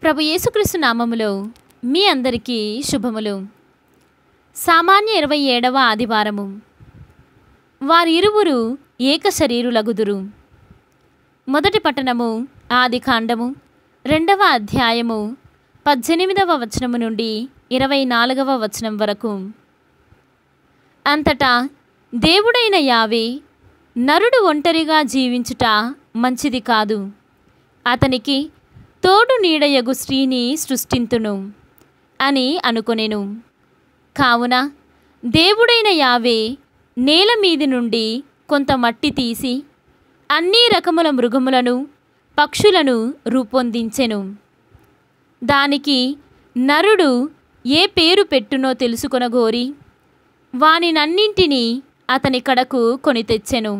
ప్రభు యేసుక్రీస్తు నామములో మీ అందరికీ శుభములు సామాన్య ఇరవై ఏడవ ఆదివారము వారిరువురు ఏక శరీరులగుదురు మొదటి పట్టణము ఆది కాండము రెండవ అధ్యాయము పద్దెనిమిదవ వచనము నుండి ఇరవై నాలుగవ వచనం వరకు అంతటా దేవుడైన యావే నరుడు ఒంటరిగా జీవించుట మంచిది కాదు అతనికి తోడు నీడయగు స్త్రీని సృష్టింతును అని అనుకొనెను కావున దేవుడైన యావే నేల మీది నుండి కొంత మట్టి తీసి అన్ని రకముల మృగములను పక్షులను రూపొందించెను దానికి నరుడు ఏ పేరు పెట్టునో తెలుసుకొనగోరి వానినన్నింటినీ అతని కడకు కొని తెచ్చెను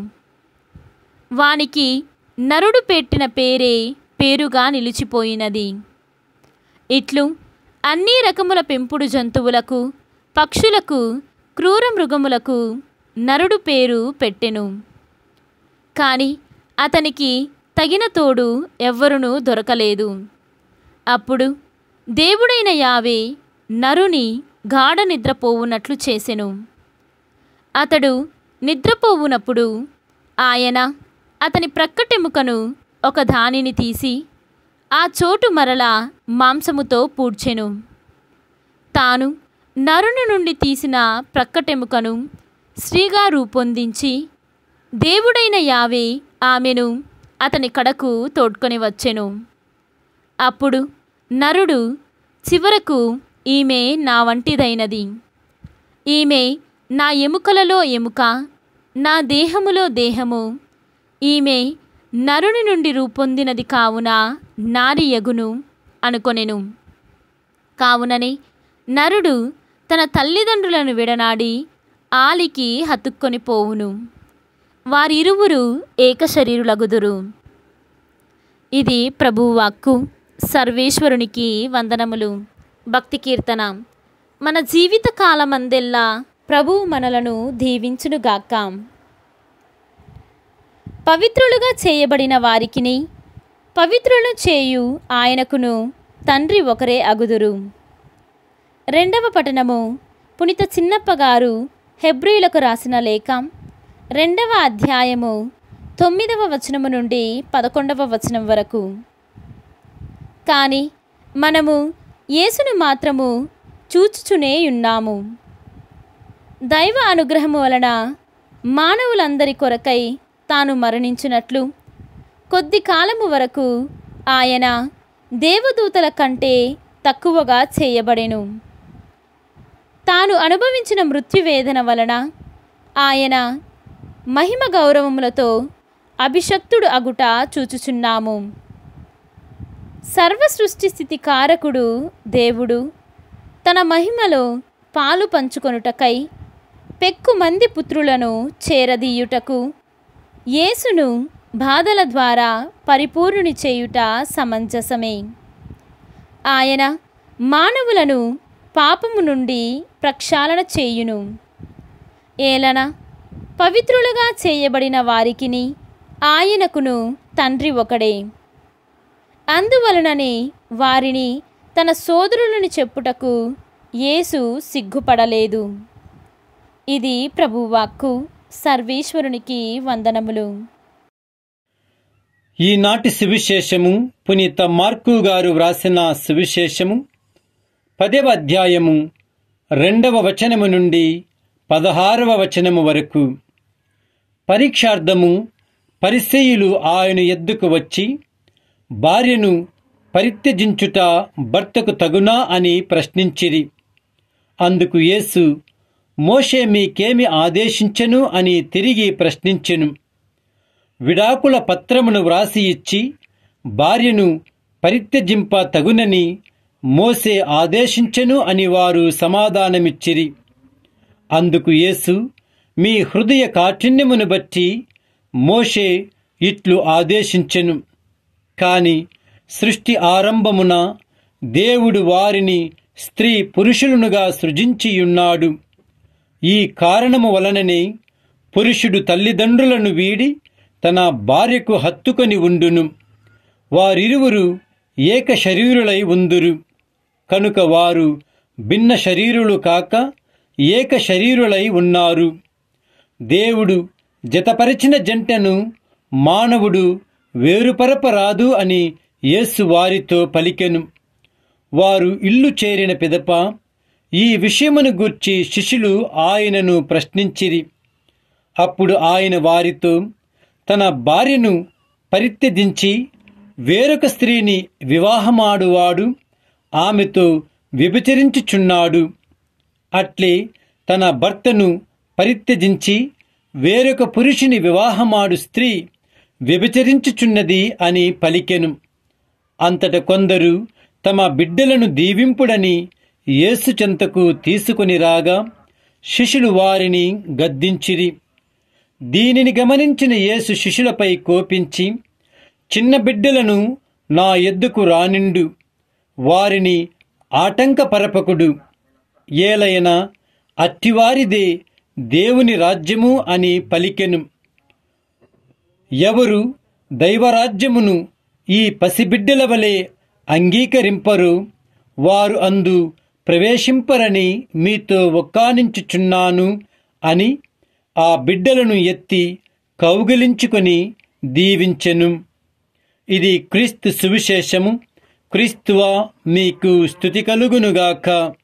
వానికి నరుడు పెట్టిన పేరే పేరుగా నిలిచిపోయినది ఇట్లు అన్ని రకముల పెంపుడు జంతువులకు పక్షులకు క్రూర మృగములకు నరుడు పేరు పెట్టెను కాని అతనికి తగిన తోడు ఎవ్వరునూ దొరకలేదు అప్పుడు దేవుడైన యావే నరుని గాఢ నిద్రపోవునట్లు చేసెను అతడు నిద్రపోవునప్పుడు ఆయన అతని ప్రక్కటెముకను ఒక దానిని తీసి ఆ చోటు మరల మాంసముతో పూడ్చెను తాను నరుని నుండి తీసిన ప్రక్కటెముకను స్త్రీగా రూపొందించి దేవుడైన యావే ఆమెను అతని కడకు తోడ్కొని వచ్చెను అప్పుడు నరుడు చివరకు ఈమె నా వంటిదైనది ఈమె నా ఎముకలలో ఎముక నా దేహములో దేహము ఈమె నరుని నుండి రూపొందినది కావున నారి యగును అనుకొనెను కావుననే నరుడు తన తల్లిదండ్రులను విడనాడి ఆలికి హతుక్కొని పోవును వారిరువురు ఏకశరీరులగుదురు ఇది ప్రభువాక్కు సర్వేశ్వరునికి వందనములు భక్తి కీర్తన మన జీవిత కాలమందెల్లా ప్రభువు మనలను దీవించునుగాక పవిత్రులుగా చేయబడిన వారికిని పవిత్రులు చేయు ఆయనకును తండ్రి ఒకరే అగుదురు రెండవ పఠనము పునిత చిన్నప్ప గారు హెబ్రిలకు రాసిన లేఖ రెండవ అధ్యాయము తొమ్మిదవ వచనము నుండి పదకొండవ వచనం వరకు కానీ మనము యేసును మాత్రము చూచుచునే ఉన్నాము దైవ అనుగ్రహము వలన మానవులందరి కొరకై తాను మరణించినట్లు కొద్ది కాలము వరకు ఆయన దేవదూతల కంటే తక్కువగా చేయబడెను తాను అనుభవించిన మృత్యువేదన వలన ఆయన మహిమ గౌరవములతో అభిషక్తుడు అగుట చూచుచున్నాము సర్వ సృష్టి స్థితి కారకుడు దేవుడు తన మహిమలో పాలు పంచుకొనుటకై పెక్కు మంది పుత్రులను చేరదీయుటకు యేసును బాధల ద్వారా పరిపూర్ణుని చేయుట సమంజసమే ఆయన మానవులను పాపము నుండి ప్రక్షాళన చేయును ఏలన పవిత్రులుగా చేయబడిన వారికిని ఆయనకును తండ్రి ఒకడే అందువలననే వారిని తన సోదరులని చెప్పుటకు యేసు సిగ్గుపడలేదు ఇది ప్రభువాక్కు సర్వేశ్వరునికి వందనములు ఈనాటి సువిశేషము పునీత మార్కు గారు వ్రాసిన సువిశేషము పదవ అధ్యాయము రెండవ వచనము నుండి పదహారవ వచనము వరకు పరీక్షార్థము పరిసేయులు ఆయన ఎద్దుకు వచ్చి భార్యను పరిత్యజించుట భర్తకు తగునా అని ప్రశ్నించిరి అందుకు యేసు మోషే మీకేమి ఆదేశించెను అని తిరిగి ప్రశ్నించెను విడాకుల పత్రమును వ్రాసి ఇచ్చి భార్యను పరిత్యజింప తగునని మోసే ఆదేశించెను అని వారు సమాధానమిచ్చిరి అందుకు యేసు మీ హృదయ కాఠిన్యమును బట్టి మోషే ఇట్లు ఆదేశించెను కాని సృష్టి ఆరంభమున దేవుడు వారిని స్త్రీ పురుషులనుగా సృజించియున్నాడు ఈ కారణము వలననే పురుషుడు తల్లిదండ్రులను వీడి తన భార్యకు హత్తుకొని ఉండును వారిరువురు ఏక శరీరులై ఉందురు కనుక వారు భిన్న శరీరులు కాక ఏక శరీరులై ఉన్నారు దేవుడు జతపరిచిన జంటను మానవుడు వేరుపరపరాదు అని యేసు వారితో పలికెను వారు ఇల్లు చేరిన పిదప ఈ విషయమును గూర్చి శిష్యులు ఆయనను ప్రశ్నించిరి అప్పుడు ఆయన వారితో తన భార్యను పరిత్యజించి వేరొక స్త్రీని వివాహమాడువాడు ఆమెతో వ్యభిచరించుచున్నాడు అట్లే తన భర్తను పరిత్యజించి వేరొక పురుషుని వివాహమాడు స్త్రీ వ్యభిచరించుచున్నది అని పలికెను అంతట కొందరు తమ బిడ్డలను దీవింపుడని యేసు చెంతకు తీసుకుని రాగా శిష్యులు వారిని గద్దించిరి దీనిని గమనించిన యేసు శిష్యులపై కోపించి చిన్న బిడ్డలను నా ఎద్దుకు రానిండు వారిని ఆటంకపరపకుడు ఏలయన అట్టివారిదే దేవుని రాజ్యము అని పలికెను ఎవరు దైవరాజ్యమును ఈ పసిబిడ్డల వలె అంగీకరింపరు వారు అందు ప్రవేశింపరని మీతో ఒక్కానించుచున్నాను అని ఆ బిడ్డలను ఎత్తి కౌగిలించుకొని దీవించెను ఇది క్రీస్తు సువిశేషము క్రీస్తువా మీకు స్థుతి కలుగునుగాక